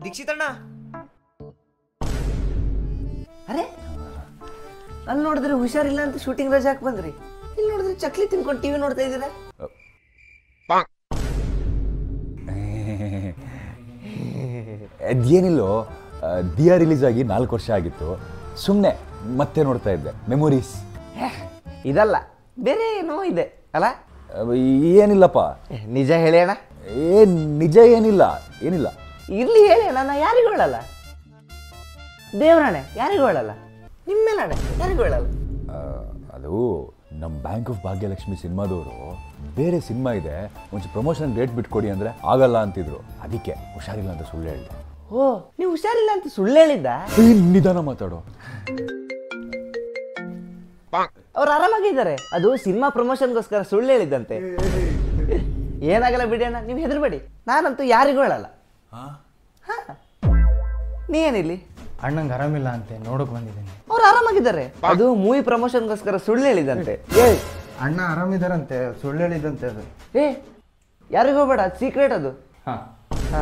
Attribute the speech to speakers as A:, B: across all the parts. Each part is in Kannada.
A: ದೀಕ್ಷಿತಣ್ಣ ಅರೆ ಅಲ್ಲಿ ನೋಡಿದ್ರೆ ಹುಷಾರಿಲ್ಲ ಅಂತ ಶೂಟಿಂಗ್ ರಜೆ ಹಾಕಿ ಬಂದ್ರಿ ಇಲ್ಲಿ ನೋಡಿದ್ರೆ ಚಕ್ಲಿ ತಿನ್ಕೊಂಡು ಟಿವಿ ನೋಡ್ತಾ ಇದ್ದೀರಾ
B: ಅದೇನಿಲ್ಲೋ ದಿಯಾ ರಿಲೀಸ್ ಆಗಿ ನಾಲ್ಕು ವರ್ಷ ಆಗಿತ್ತು ಸುಮ್ಮನೆ ಮತ್ತೆ ನೋಡ್ತಾ ಇದ್ದೆ ಮೆಮೊರೀಸ್
A: ಇದಲ್ಲ ಬೇರೆ ಏನೋ ಇದೆ ಅಲ್ಲ
B: ಏನಿಲ್ಲಪ್ಪ
A: ಏ, ನಿಜ ಹೇಳಿ ಅಣ್ಣ
B: ಏ ನಿಜ ಏನಿಲ್ಲ ಏನಿಲ್ಲ
A: ಇರ್ಲಿ ಹೇಳಿ ಅಣ್ಣ ನಾ ಯಾರಿಗೂ ಹೇಳಲ್ಲ ದೇವ್ರಣ್ಣೆ ಯಾರಿಗೂ ಹೇಳಲ್ಲ ನಿಮ್ಮೇಲೆ ಅಣ್ಣ ಯಾರಿಗೂ ಹೇಳಲ್ಲ
B: ಆ, ಅದು ನಮ್ಮ ಬ್ಯಾಂಕ್ ಆಫ್ ಭಾಗ್ಯಲಕ್ಷ್ಮಿ ಸಿನಿಮಾದವರು ಬೇರೆ ಸಿನಿಮಾ ಇದೆ ಒಂಚೂರು ಪ್ರಮೋಷನ್ ಡೇಟ್ ಬಿಟ್ಕೊಡಿ ಅಂದರೆ ಆಗಲ್ಲ ಅಂತಿದ್ರು ಅದಕ್ಕೆ ಹುಷಾರಿಲ್ಲ ಅಂತ ಸುಳ್ಳು ಹೇಳಿದೆ
A: ಓ ನೀವು ಹುಷಾರಿಲ್ಲ ಅಂತ ಸುಳ್ಳು ಹೇಳಿದ್ದ
B: ಏ, ನಿಧಾನ ಮಾತಾಡೋ
A: ಅವ್ರು ಆರಾಮಾಗಿದ್ದಾರೆ ಅದು ಸಿನಿಮಾ ಪ್ರಮೋಷನ್ಗೋಸ್ಕರ ಸುಳ್ಳು ಹೇಳಿದ್ದಂತೆ ಏನಾಗಲ್ಲ ಬಿಡಿ ಅಣ್ಣ ನೀವು ಹೆದರ್ಬೇಡಿ ನಾನಂತೂ ಯಾರಿಗೂ ಹೇಳಲ್ಲ ಹಾ. ನೀ ಏನಿಲ್ಲಿ
C: ಅಣ್ಣಂಗೆ ಆರಾಮಿಲ್ಲ ಅಂತೆ ನೋಡಕ್ ಬಂದಿದ್ದೀನಿ
A: ಅವ್ರು ಆರಾಮಾಗಿದ್ದಾರೆ ಅದು ಮೂವಿ ಪ್ರಮೋಷನ್ಗೋಸ್ಕರ ಸುಳ್ಳು ಹೇಳಿದಂತೆ
C: ಏಯ್ ಅಣ್ಣ ಆರಾಮಿದಾರಂತೆ ಸುಳ್ಳು ಹೇಳಿದಂತೆ ಅದು
A: ಏ ಯಾರಿಗೂ ಬೇಡ ಅದು ಸೀಕ್ರೆಟ್ ಅದು
C: ಹಾಂ
A: ಹಾ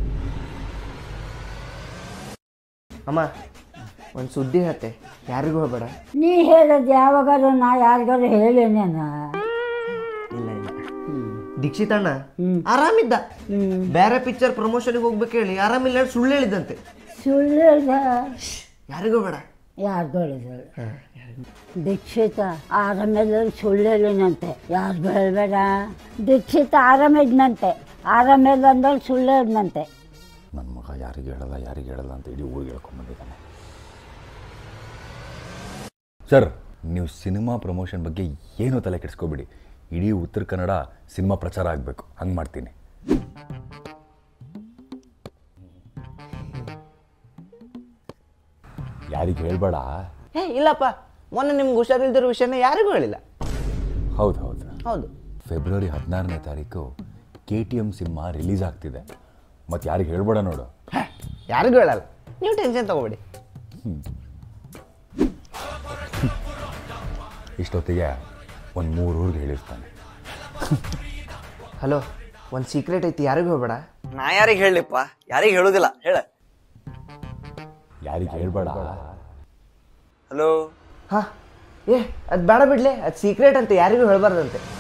A: ಅಮ್ಮ ಒಂದು ಸುದ್ದಿ ಹೇಳ್ತೆ ಯಾರಿಗೂ ಹೋಗ್ಬೇಡ
D: ನೀ ಹೇಳೋದು ಯಾವಾಗಾದ್ರೂ ನಾ ಯಾರಿಗಾದ್ರು ಹೇಳೇನೇನ
A: ಇಲ್ಲ ಇಲ್ಲ ದೀಕ್ಷಿತಣ್ಣ ಆರಾಮಿದ್ದ ಬೇರೆ ಪಿಕ್ಚರ್ ಪ್ರಮೋಷನ್ಗೆ ಹೋಗ್ಬೇಕು ಹೇಳಿ ಆರಾಮಿಲ್ಲ ಹೇಳಿ ಸುಳ್ಳು ಹೇಳಿದಂತೆ
D: ಸುಳ್ಳು ಹೇಳ್ದ
A: ಯಾರಿಗೂ ಬೇಡ
D: ಯಾರಿಗೂ ಹೇಳಿದ್ರು ದೀಕ್ಷಿತ ಆರಾಮಿಲ್ಲ ಸುಳ್ಳು ಹೇಳಿನಂತೆ ಯಾರಿಗೂ ಹೇಳಬೇಡ ದೀಕ್ಷಿತ ಆರಾಮಿದ್ನಂತೆ ಆರಾಮಿಲ್ಲ ಅಂದ್ರೆ ಸುಳ್ಳು ಹೇಳಿದ್ನಂತೆ
B: ನನ್ನ ಮಗ ಯಾರಿಗೆ ಹೇಳಲ್ಲ ಯಾರಿಗೆ ಹೇಳಲ್ಲ ಅಂತ ಇಡೀ ಊರಿಗೆ ಹೇಳ್ಕೊಂಡ್ಬಂದಿದ್ದಾನೆ ಸರ್ ನೀವು ಸಿನಿಮಾ ಪ್ರಮೋಷನ್ ಬಗ್ಗೆ ಏನೂ ತಲೆ ಕೆಡಿಸ್ಕೋಬೇಡಿ ಇಡೀ ಉತ್ತರ ಕನ್ನಡ ಸಿನಿಮಾ ಪ್ರಚಾರ ಆಗಬೇಕು ಹಂಗೆ ಮಾಡ್ತೀನಿ ಯಾರಿಗೆ ಹೇಳ್ಬೇಡ
A: ಏ ಇಲ್ಲಪ್ಪ ಮೊನ್ನೆ ನಿಮ್ಗೆ ಹುಷಾರಿಲ್ದಿರೋ ವಿಷಯನ ಯಾರಿಗೂ ಹೇಳಿಲ್ಲ
B: ಹೌದು ಹೌದು
A: ಹೌದು
B: ಫೆಬ್ರವರಿ ಹದಿನಾರನೇ ತಾರೀಕು K T M cinema release ಆಗ್ತಿದೆ ಮತ್ತು ಯಾರಿಗೆ ಹೇಳ್ಬೇಡ ನೋಡು
A: ಹೇ, ಯಾರಿಗೂ ಹೇಳಲ್ಲ ನೀವು ಟೆನ್ಷನ್ ತಗೋಬೇಡಿ
B: ಇಷ್ಟೊತ್ತಿಗೆ ಒಂದು ಮೂರು ಊರಿಗೆ ಹೇಳಿರ್ತಾನೆ
A: ಹಲೋ ಒಂದು ಸೀಕ್ರೆಟ್ ಐತಿ ಯಾರಿಗೂ ಹೋಗ್ಬೇಡ
E: ನಾ ಯಾರಿಗೆ ಹೇಳಲಿಪ್ಪ ಯಾರಿಗೆ ಹೇಳುದಿಲ್ಲ ಹೇಳ
B: ಯಾರಿಗೆ ಹೇಳ್ಬೇಡ
E: ಹಲೋ
A: ಹಾ ಏ ಅದು ಬೇಡ ಬಿಡ್ಲೆ ಅದು ಸೀಕ್ರೆಟ್ ಅಂತ ಯಾರಿಗೂ ಹೇಳ್ಬಾರ್ದಂತೆ